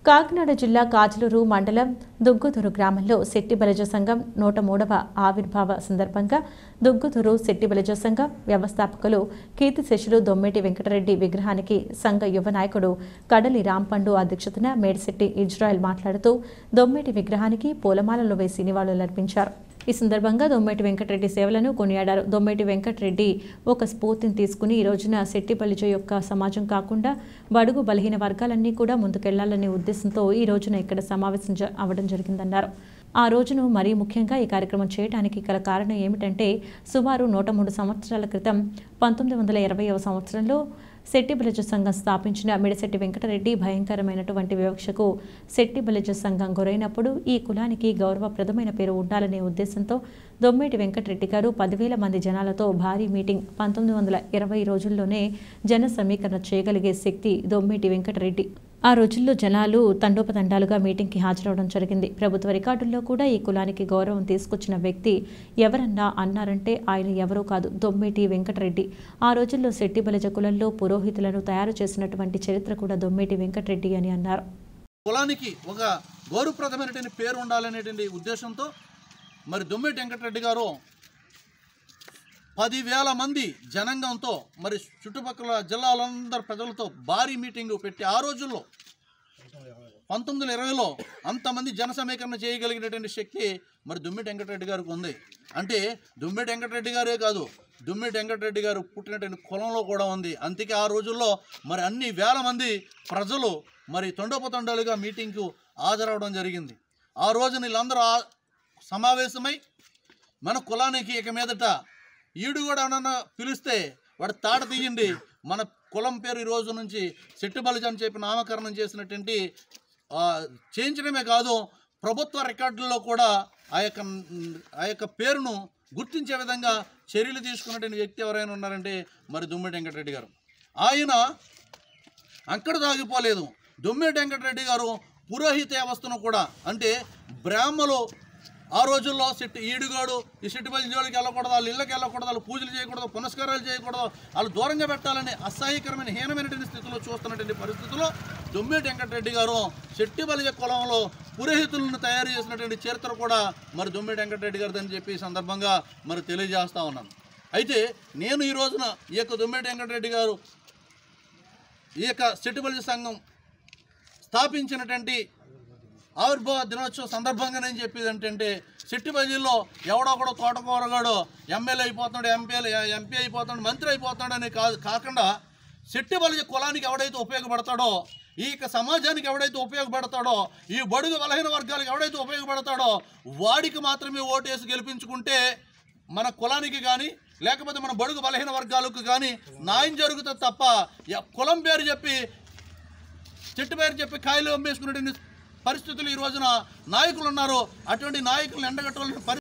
కాకినాడ జిల్లా కాజలూరు మండలం దుగ్గుతురు గ్రామంలో శెట్టి బలజ సంఘం నూట మూడవ ఆవిర్భావ సందర్భంగా దుగ్గుతురు శెట్టి బలజ సంఘం వ్యవస్థాపకులు కీర్తిశేషులు దొమ్మేటి వెంకటరెడ్డి విగ్రహానికి సంఘ యువ నాయకుడు కడలి రాంపండు అధ్యక్షతన మేడిశెట్టి ఇజ్రాయెల్ మాట్లాడుతూ దొమ్మేటి విగ్రహానికి పూలమాలలు వేసి నివాళులర్పించారు ఈ సందర్భంగా దొమ్మేటి వెంకటరెడ్డి సేవలను కొనియాడారు దొమ్మేటి వెంకటరెడ్డి ఒక స్ఫూర్తిని తీసుకుని ఈ రోజున శెట్టి బలిజ యొక్క సమాజం కాకుండా బడుగు బలహీన వర్గాలన్నీ కూడా ముందుకెళ్లాలనే ఉద్దేశంతో ఈ రోజున ఇక్కడ సమావేశం జ- అవ్వడం జరిగిందన్నారు ఆ రోజును మరీ ముఖ్యంగా ఈ కార్యక్రమం చేయడానికి గల కారణం ఏమిటంటే సుమారు నూట మూడు సంవత్సరాల క్రితం పంతొమ్మిది వందల ఇరవైవ సంవత్సరంలో శెట్టి బలిజ సంఘం స్థాపించిన మిడిశెట్టి వెంకటరెడ్డి భయంకరమైనటువంటి వివక్షకు శెట్టి బలిజ సంఘం గురైనప్పుడు ఈ కులానికి గౌరవప్రదమైన పేరు ఉండాలనే ఉద్దేశంతో దొమ్మేటి వెంకటరెడ్డి గారు పదివేల మంది జనాలతో భారీ మీటింగ్ పంతొమ్మిది వందల ఇరవై రోజుల్లోనే జన సమీకరణ చేయగలిగే శక్తి దొమ్మేటి వెంకటరెడ్డి ఆ రోజుల్లో జనాలు తండోపతండాలుగా మీటింగ్కి హాజరవడం జరిగింది ప్రభుత్వ రికార్డుల్లో కూడా ఈ కులానికి గౌరవం తీసుకొచ్చిన వ్యక్తి ఎవరన్నా అన్నారంటే ఆయన ఎవరో కాదు దొమ్మేటి వెంకటరెడ్డి ఆ రోజుల్లో శెట్టి బలజ కులంలో పురోహితులను తయారు చేసినటువంటి చరిత్ర కూడా దొమ్మేటి వెంకటరెడ్డి అని అన్నారు కులానికి ఒక గౌరవప్రదమైనటువంటి పేరు ఉండాలనేటువంటి ఉద్దేశంతో మరి దొమ్మేటి వెంకటరెడ్డి గారు పదివేల మంది జనాంగంతో మరి చుట్టుపక్కల జిల్లాలందరి ప్రజలతో భారీ మీటింగ్ పెట్టి ఆ రోజుల్లో పంతొమ్మిది వందల ఇరవైలో అంతమంది జన సమీకరణ చేయగలిగినటువంటి శక్తి మరి దుమ్మిటి వెంకటరెడ్డి గారికి ఉంది అంటే దుమ్మిటి వెంకటరెడ్డి గారే కాదు దుమ్మిటి వెంకటరెడ్డి గారు పుట్టినటువంటి కులంలో కూడా ఉంది అందుకే ఆ రోజుల్లో మరి అన్ని వేల మంది ప్రజలు మరి తొండోపతండాలుగా మీటింగ్కు హాజరవడం జరిగింది ఆ రోజు వీళ్ళందరూ ఆ- సమావేశమై మన కులానికి ఇక మీదట ఈడు కూడా ఏమన్నా పిలిస్తే వాడు తాట తీయండి మన కులం పేరు ఈ రోజు నుంచి సెట్టుబలిజ అని చెప్పి నామకరణం చేసినటువంటి ఆ, చేయించడమే కాదు ప్రభుత్వ రికార్డుల్లో కూడా ఆ యొక్క ఆ యొక్క పేరును గుర్తించే విధంగా చర్యలు తీసుకున్నటువంటి వ్యక్తి ఎవరైనా ఉన్నారంటే మరి దుమ్మిడి వెంకటరెడ్డి గారు ఆయన అక్కడ దాగిపోలేదు దొమ్మేటి వెంకటరెడ్డి గారు పురోహిత వ్యవస్థను కూడా అంటే బ్రాహ్మలు ఆ రోజుల్లో సిట్టి ఈడుగాడు ఈ సిట్టిపల్లి జోలికి వెళ్ళకూడదు వాళ్ళ ఇళ్ళకి వెళ్ళకూడదు వాళ్ళు పూజలు చేయకూడదు పునస్కారాలు చేయకూడదు వాళ్ళు దూరంగా పెట్టాలని అసహ్యకరమైన హీనమైనటువంటి స్థితిలో చూస్తున్నటువంటి పరిస్థితుల్లో దొమ్మేటి వెంకటరెడ్డి గారు శెట్టిబలిజ కులంలో పురోహితులను తయారు చేసినటువంటి చరిత్ర కూడా మరి దొమ్మేటి వెంకటరెడ్డి గారిది అని చెప్పి ఈ సందర్భంగా మరి తెలియజేస్తా ఉన్నాను అయితే నేను ఈ రోజున ఈ యొక్క దొమ్మేటి వెంకటరెడ్డి గారు ఈ యొక్క సెట్టుబలి సంఘం స్థాపించినటువంటి ఆవిర్భావ దినోత్సవం సందర్భంగా నేను చెప్పేది ఏంటంటే సిట్టిబల్లిలో ఎవడో కూడా తోటకూరగాడు ఎమ్మెల్యే అయిపోతున్నాడు ఎంపీ ఎంపీ అయిపోతున్నాడు మంత్రి అయిపోతున్నాడు అని కాదు కాకుండా సిట్టిబల్లి కులానికి ఎవడైతే ఉపయోగపడతాడో ఈ యొక్క సమాజానికి ఎవడైతే ఉపయోగపడతాడో ఈ బడుగు బలహీన వర్గాలకు ఎవడైతే ఉపయోగపడతాడో వాడికి మాత్రమే ఓటేసి గెలిపించుకుంటే మన కులానికి కానీ లేకపోతే మన బడుగు బలహీన వర్గాలకు కానీ న్యాయం జరుగుతుంది తప్ప ఎ- కులం పేరు చెప్పి చెట్టు పేరు చెప్పి కాయలు అమ్మేసుకునే పరిస్థితులు ఈ రోజున నాయకులు ఉన్నారు అటువంటి నాయకులను ఎండగట్టాలని